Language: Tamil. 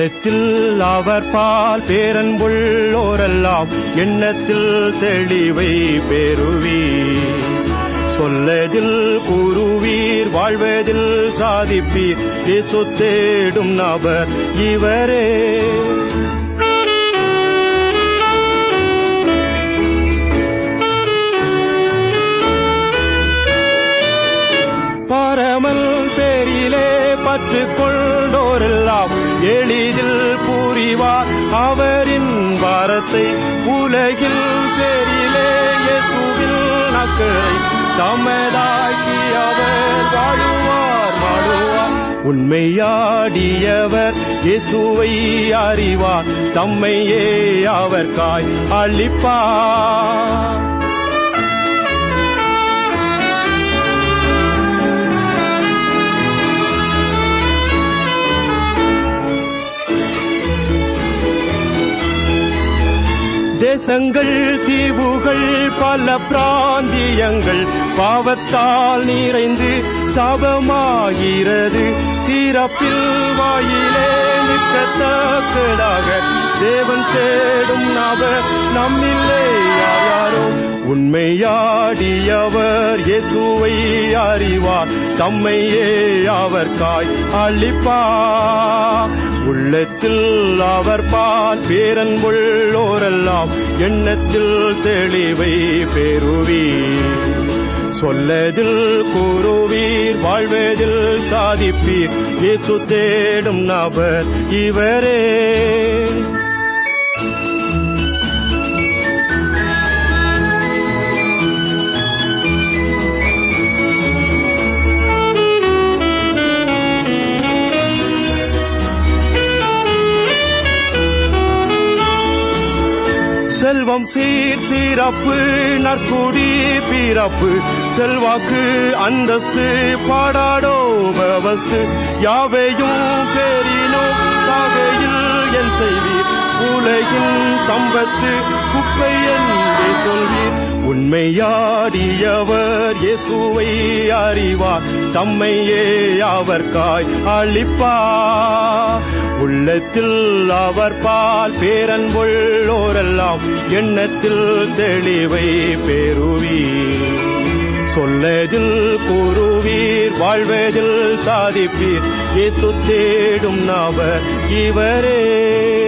உள்ளத்தில் அவர் பால் பேரன்புள்ளோரெல்லாம் எண்ணத்தில் தெளிவை பெறுவீர் சொல்லதில் கூறுவீர் வாழ்வதில் சாதிப்பீர் இயேசு தேடும் நபர் இவரே பரமல் பேரிலே பற்று கொண்டோரெல்லாம் எளிதில் புரிவார் அவரின் வாரத்தை உலகில் பேரிலே இயேசுவில் நக்கரை தமதாக்கி அவர் வாழுவார் வாழுவார் உண்மையாடியவர் இயேசுவை அறிவார் தம்மையே அவர் காய் அளிப்பார் தேசங்கள் தீவுகள் பல பிராந்தியங்கள் பாவத்தால் நிறைந்து சாபமாகிறது தீரப்பில் வாயிலே நிற்கத்தக்கதாக தேவன் தேடும் நபர் நம்மில்லை யார் யாரோ உண்மையாடியவர் இயேசுவை அறிவார் தம்மையே அவர் காய் அளிப்பார் உள்ளத்தில் அவர் பால் பேரன்புள்ளோரெல்லாம் எண்ணத்தில் தெளிவை பெறுவீர் சொல்லதில் கூறுவீர் வாழ்வதில் சாதிப்பீர் இயேசு தேடும் நபர் இவரே செல்வம் சீர் சீரப்பு நற்குடி பிறப்பு செல்வாக்கு அந்தஸ்து பாடாடோ பவஸ்து யாவையும் பேரினோ சாகையில் என் செய்வீர் உலகின் சம்பத்து குப்பை என்றே சொல்வீர் உண்மையாடியவர் இயேசுவை அறிவார் தம்மையே அவர் காய் அளிப்பார் உள்ளத்தில் அவர் பால் பேரன்புள்ளோரெல்லாம் எண்ணத்தில் தெளிவை பெறுவீர் சொல்லதில் கூறுவீர் வாழ்வதில் சாதிப்பீர் இயேசு தேடும் நபர் இவரே